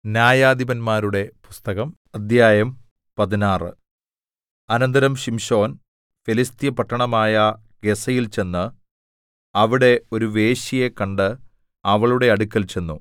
ന്യായാധിപന്മാരുടെ പുസ്തകം അദ്ധ്യായം പതിനാറ് അനന്തരം ശിംശോൻ ഫെലിസ്ത്യ പട്ടണമായ ഗസ്സയിൽ ചെന്ന് അവിടെ ഒരു വേശ്യയെ കണ്ട് അവളുടെ അടുക്കൽ ചെന്നു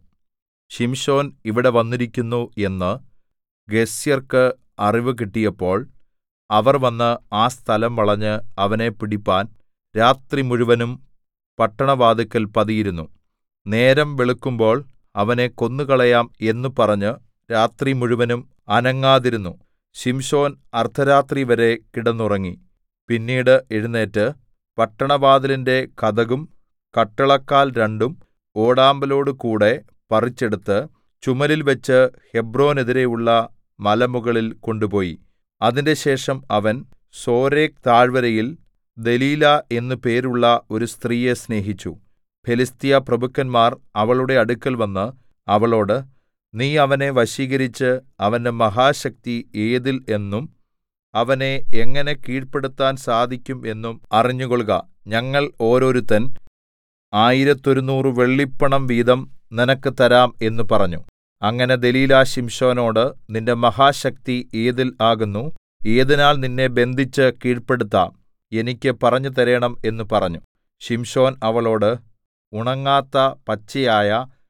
ശിംശോൻ ഇവിടെ വന്നിരിക്കുന്നു എന്ന് ഗസ്യർക്ക് അറിവ് കിട്ടിയപ്പോൾ അവർ വന്ന് ആ സ്ഥലം വളഞ്ഞ് അവനെ പിടിപ്പാൻ രാത്രി മുഴുവനും പട്ടണവാതില്ക്കൽ പതിയിരുന്നു നേരം വെളുക്കുമ്പോൾ അവനെ കൊന്നുകളയാം എന്ന് പറഞ്ഞ് രാത്രി മുഴുവനും അനങ്ങാതിരുന്നു ശിംശോൻ അർദ്ധരാത്രിവരെ കിടന്നുറങ്ങി പിന്നീട് എഴുന്നേറ്റ് പട്ടണവാതിലിന്റെ കതകും കട്ടിളക്കാൽ രണ്ടും ഓടാമ്പലോടുകൂടെ പറിച്ചെടുത്ത് ചുമലിൽവെച്ച് ഹെബ്രോനെതിരെയുള്ള മലമുകളിൽ കൊണ്ടുപോയി അതിൻറെശേഷം അവൻ സോരേക്ക് താഴ്വരയിൽ ദെലീലാ എന്നു പേരുള്ള ഒരു സ്ത്രീയെ സ്നേഹിച്ചു ഫെലിസ്ത്യ പ്രഭുക്കന്മാർ അവളുടെ അടുക്കൽ വന്ന് അവളോട് നീ അവനെ വശീകരിച്ച് അവന്റെ മഹാശക്തി ഏതിൽ എന്നും അവനെ എങ്ങനെ കീഴ്പെടുത്താൻ സാധിക്കും എന്നും അറിഞ്ഞുകൊൾക ഞങ്ങൾ ഓരോരുത്തൻ ആയിരത്തൊരുനൂറ് വെള്ളിപ്പണം വീതം നിനക്ക് തരാം എന്ന് പറഞ്ഞു അങ്ങനെ ദെലീലാ ശിംശോനോട് നിന്റെ മഹാശക്തി ഏതിൽ ആകുന്നു ഏതിനാൽ നിന്നെ ബന്ധിച്ച് കീഴ്പെടുത്താം എനിക്ക് പറഞ്ഞു തരേണം എന്ന് പറഞ്ഞു ശിംശോൻ അവളോട് ഉണങ്ങാത്ത പച്ചയായ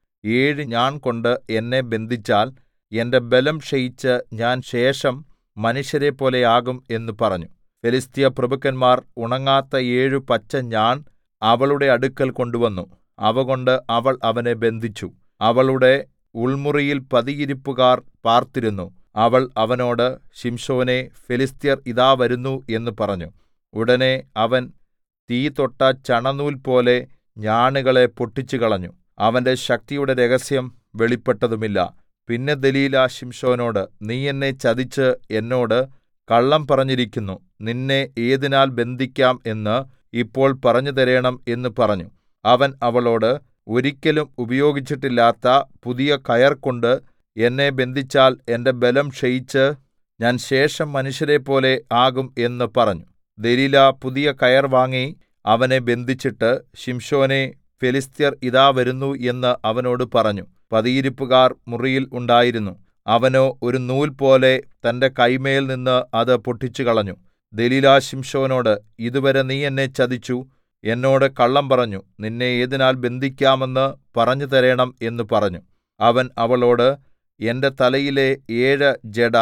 ഏഴ് ഞാൺകൊണ്ട് എന്നെ ബന്ധിച്ചാൽ എന്റെ ബലം ക്ഷയിച്ച് ഞാൻ ശേഷം മനുഷ്യരെപ്പോലെ ആകും എന്ന് പറഞ്ഞു ഫെലിസ്ത്യ പ്രഭുക്കന്മാർ ഉണങ്ങാത്ത ഏഴു പച്ച ഞാൺ അവളുടെ അടുക്കൽ കൊണ്ടുവന്നു അവകൊണ്ട് അവൾ അവനെ ബന്ധിച്ചു അവളുടെ ഉൾമുറിയിൽ പതിയിരിപ്പുകാർ പാർത്തിരുന്നു അവൾ അവനോട് ശിംശോനേ ഫെലിസ്ത്യർ ഇതാ വരുന്നു എന്ന് പറഞ്ഞു ഉടനെ അവൻ തീ തൊട്ട ചണനൂൽ പോലെ ഞാണുകളെ പൊട്ടിച്ചുകളഞ്ഞു അവന്റെ ശക്തിയുടെ രഹസ്യം വെളിപ്പെട്ടതുമില്ല പിന്നെ ദലീലാ ശിംശോനോട് നീ എന്നെ ചതിച്ച് എന്നോട് കള്ളം പറഞ്ഞിരിക്കുന്നു നിന്നെ ഏതിനാൽ ബന്ധിക്കാം എന്ന് ഇപ്പോൾ പറഞ്ഞു തരേണം എന്ന് പറഞ്ഞു അവൻ അവളോട് ഒരിക്കലും ഉപയോഗിച്ചിട്ടില്ലാത്ത പുതിയ കയർ കൊണ്ട് എന്നെ ബന്ധിച്ചാൽ എന്റെ ബലം ക്ഷയിച്ച് ഞാൻ ശേഷം മനുഷ്യരെപ്പോലെ ആകും എന്ന് പറഞ്ഞു ദലീല പുതിയ കയർ വാങ്ങി അവനെ ബന്ധിച്ചിട്ട് ശിംശോനെ ഫെലിസ്ത്യർ ഇതാ വരുന്നു എന്ന് അവനോട് പറഞ്ഞു പതിയിരിപ്പുകാർ മുറിയിൽ ഉണ്ടായിരുന്നു അവനോ ഒരു നൂൽ പോലെ തന്റെ കൈമേൽ നിന്ന് അത് പൊട്ടിച്ചുകളഞ്ഞു ദലീലാ ശിംശോനോട് ഇതുവരെ നീ എന്നെ ചതിച്ചു എന്നോട് കള്ളം പറഞ്ഞു നിന്നെ ഏതിനാൽ ബന്ധിക്കാമെന്ന് പറഞ്ഞു തരേണം എന്ന് പറഞ്ഞു അവൻ അവളോട് എന്റെ തലയിലെ ഏഴ് ജട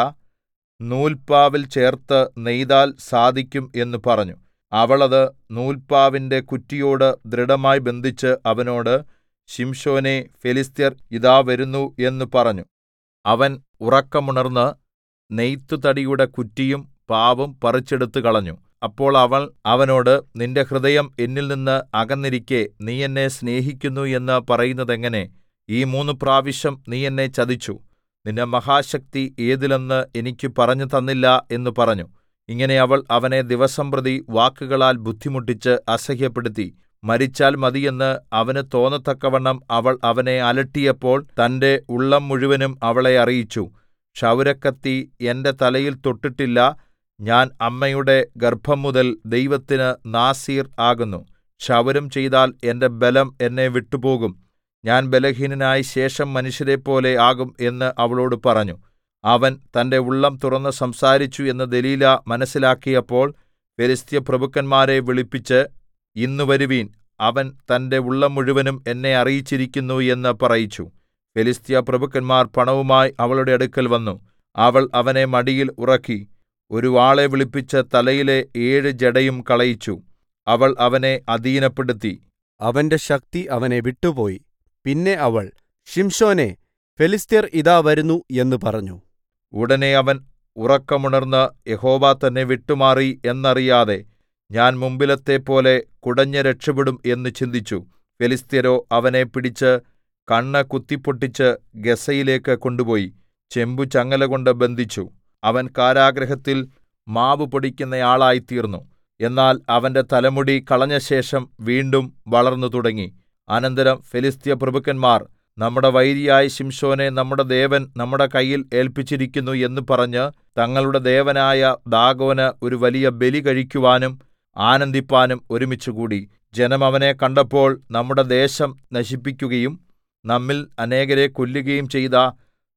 നൂൽപ്പാവിൽ ചേർത്ത് നെയ്താൽ സാധിക്കും എന്ന് പറഞ്ഞു അവൾ അത് നൂൽപ്പാവിന്റെ കുറ്റിയോട് ദൃഢമായി ബന്ധിച്ച് അവനോട് ശിംശോനെ ഫെലിസ്ത്യർ ഇതാ വരുന്നു എന്ന് പറഞ്ഞു അവൻ ഉറക്കമുണർന്ന് നെയ്ത്തുതടിയുടെ കുറ്റിയും പാവും പറിച്ചെടുത്തു കളഞ്ഞു അപ്പോൾ അവൾ അവനോട് നിന്റെ ഹൃദയം എന്നിൽ നിന്ന് അകന്നിരിക്കെ നീ എന്നെ സ്നേഹിക്കുന്നു എന്ന് പറയുന്നതെങ്ങനെ ഈ മൂന്ന് പ്രാവശ്യം നീ എന്നെ ചതിച്ചു നിന്റെ മഹാശക്തി ഏതിലെന്ന് എനിക്ക് പറഞ്ഞു തന്നില്ല എന്ന് പറഞ്ഞു ഇങ്ങനെ അവൾ അവനെ ദിവസംപ്രതി വാക്കുകളാൽ ബുദ്ധിമുട്ടിച്ച് അസഹ്യപ്പെടുത്തി മരിച്ചാൽ മതിയെന്ന് അവന് തോന്നത്തക്കവണ്ണം അവൾ അവനെ അലട്ടിയപ്പോൾ തന്റെ ഉള്ളം മുഴുവനും അവളെ അറിയിച്ചു ക്ഷൗരക്കത്തി എന്റെ തലയിൽ തൊട്ടിട്ടില്ല ഞാൻ അമ്മയുടെ ഗർഭം മുതൽ ദൈവത്തിന് നാസീർ ആകുന്നു ക്ഷൗരം ചെയ്താൽ എന്റെ ബലം എന്നെ വിട്ടുപോകും ഞാൻ ബലഹീനനായി ശേഷം മനുഷ്യരെപ്പോലെ ആകും എന്ന് അവളോട് പറഞ്ഞു അവൻ തന്റെ ഉള്ളം തുറന്ന് സംസാരിച്ചു എന്ന് ദലീല മനസ്സിലാക്കിയപ്പോൾ ഫെലിസ്ത്യ പ്രഭുക്കന്മാരെ വിളിപ്പിച്ച് ഇന്ന് വരുവീൻ അവൻ തന്റെ ഉള്ളം മുഴുവനും എന്നെ അറിയിച്ചിരിക്കുന്നു എന്ന് പറയിച്ചു ഫെലിസ്ത്യ പ്രഭുക്കന്മാർ പണവുമായി അവളുടെ അടുക്കൽ വന്നു അവൾ അവനെ മടിയിൽ ഉറക്കി ഒരു ആളെ വിളിപ്പിച്ച് തലയിലെ ഏഴ് ജടയും കളയിച്ചു അവൾ അവനെ അധീനപ്പെടുത്തി അവന്റെ ശക്തി അവനെ വിട്ടുപോയി പിന്നെ അവൾ ഷിംശോനെ ഫെലിസ്ത്യർ ഇതാ വരുന്നു എന്ന് പറഞ്ഞു ഉടനെ അവൻ ഉറക്കമുണർന്ന് യഹോവ തന്നെ വിട്ടുമാറി എന്നറിയാതെ ഞാൻ മുമ്പിലത്തെപ്പോലെ കുടഞ്ഞ് രക്ഷപ്പെടും എന്ന് ചിന്തിച്ചു ഫെലിസ്ത്യരോ അവനെ പിടിച്ച് കണ്ണ് കുത്തിപ്പൊട്ടിച്ച് ഗസയിലേക്ക് കൊണ്ടുപോയി ചെമ്പു ചങ്ങലകൊണ്ട് ബന്ധിച്ചു അവൻ കാരാഗൃഹത്തിൽ മാവ് പൊടിക്കുന്നയാളായിത്തീർന്നു എന്നാൽ അവന്റെ തലമുടി കളഞ്ഞശേഷം വീണ്ടും വളർന്നു തുടങ്ങി അനന്തരം ഫെലിസ്ത്യ പ്രഭുക്കന്മാർ നമ്മുടെ വൈരിയായ ശിംശോനെ നമ്മുടെ ദേവൻ നമ്മുടെ കയ്യിൽ ഏല്പിച്ചിരിക്കുന്നു എന്ന് പറഞ്ഞ് തങ്ങളുടെ ദേവനായ ദാഗോന് ഒരു വലിയ ബലി കഴിക്കുവാനും ആനന്ദിപ്പാനും ഒരുമിച്ചുകൂടി ജനം അവനെ കണ്ടപ്പോൾ നമ്മുടെ ദേശം നശിപ്പിക്കുകയും നമ്മിൽ അനേകരെ കൊല്ലുകയും ചെയ്ത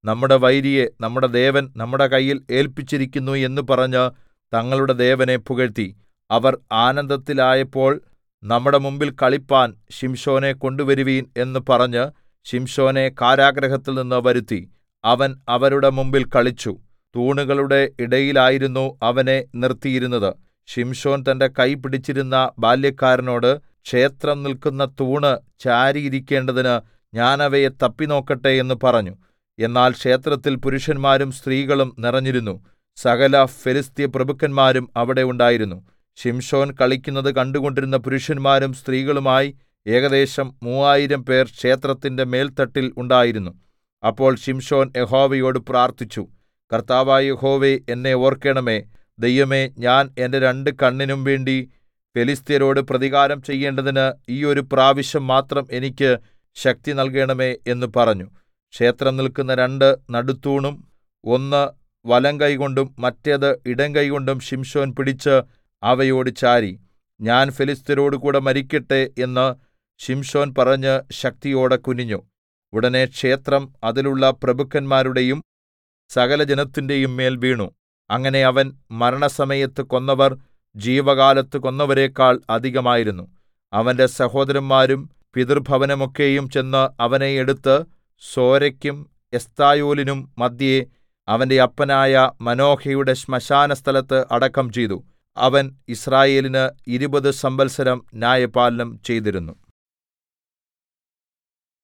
നമ്മുടെ വൈരിയെ നമ്മുടെ ദേവൻ നമ്മുടെ കയ്യിൽ ഏല്പിച്ചിരിക്കുന്നു എന്ന് പറഞ്ഞ് തങ്ങളുടെ ദേവനെ പുകഴ്ത്തി അവർ ആനന്ദത്തിലായപ്പോൾ നമ്മുടെ മുമ്പിൽ കളിപ്പാൻ ശിംശോനെ കൊണ്ടുവരുവീൻ എന്ന് പറഞ്ഞ് ശിംശോനെ കാരാഗൃഹത്തിൽ നിന്ന് വരുത്തി അവൻ അവരുടെ മുമ്പിൽ കളിച്ചു തൂണുകളുടെ ഇടയിലായിരുന്നു അവനെ നിർത്തിയിരുന്നത് ശിംശോൻ തന്റെ കൈ പിടിച്ചിരുന്ന ബാല്യക്കാരനോട് ക്ഷേത്രം നിൽക്കുന്ന തൂണ് ചാരിയിരിക്കേണ്ടതിന് ഞാൻ അവയെ തപ്പിനോക്കട്ടെ എന്ന് പറഞ്ഞു എന്നാൽ ക്ഷേത്രത്തിൽ പുരുഷന്മാരും സ്ത്രീകളും നിറഞ്ഞിരുന്നു സകല ഫെലിസ്ത്യ പ്രഭുക്കന്മാരും അവിടെ ഉണ്ടായിരുന്നു ശിംശോൻ കളിക്കുന്നത് കണ്ടുകൊണ്ടിരുന്ന പുരുഷന്മാരും സ്ത്രീകളുമായി ഏകദേശം മൂവായിരം പേർ ക്ഷേത്രത്തിന്റെ മേൽത്തട്ടിൽ ഉണ്ടായിരുന്നു അപ്പോൾ ശിംശോൻ യഹോവയോട് പ്രാർത്ഥിച്ചു കർത്താവായ യഹോവേ എന്നെ ഓർക്കണമേ ദൈവമേ ഞാൻ എന്റെ രണ്ട് കണ്ണിനും വേണ്ടി ഫെലിസ്ത്യരോട് പ്രതികാരം ചെയ്യേണ്ടതിന് ഈ ഒരു പ്രാവശ്യം മാത്രം എനിക്ക് ശക്തി നൽകണമേ എന്ന് പറഞ്ഞു ക്ഷേത്രം നിൽക്കുന്ന രണ്ട് നടുത്തൂണും ഒന്ന് വലങ്കൈകൊണ്ടും മറ്റേത് ഇടങ്കൈകൊണ്ടും ശിംശോൻ പിടിച്ച് അവയോട് ചാരി ഞാൻ ഫെലിസ്ത്യരോട് കൂടെ മരിക്കട്ടെ എന്ന് ശിംശോൻ പറഞ്ഞ് ശക്തിയോടെ കുനിഞ്ഞു ഉടനെ ക്ഷേത്രം അതിലുള്ള പ്രഭുക്കന്മാരുടെയും സകല ജനത്തിന്റെയും മേൽ വീണു അങ്ങനെ അവൻ മരണസമയത്ത് കൊന്നവർ ജീവകാലത്ത് കൊന്നവരെക്കാൾ അധികമായിരുന്നു അവന്റെ സഹോദരന്മാരും പിതൃഭവനമൊക്കെയും ചെന്ന് അവനെ എടുത്ത് സോരയ്ക്കും എസ്തായോലിനും മദ്ധ്യേ അവന്റെ അപ്പനായ മനോഹയുടെ ശ്മശാനസ്ഥലത്ത് അടക്കം ചെയ്തു അവൻ യിസ്രായേലിന് ഇരുപത് സംവത്സരം ന്യായപാലനം ചെയ്തിരുന്നു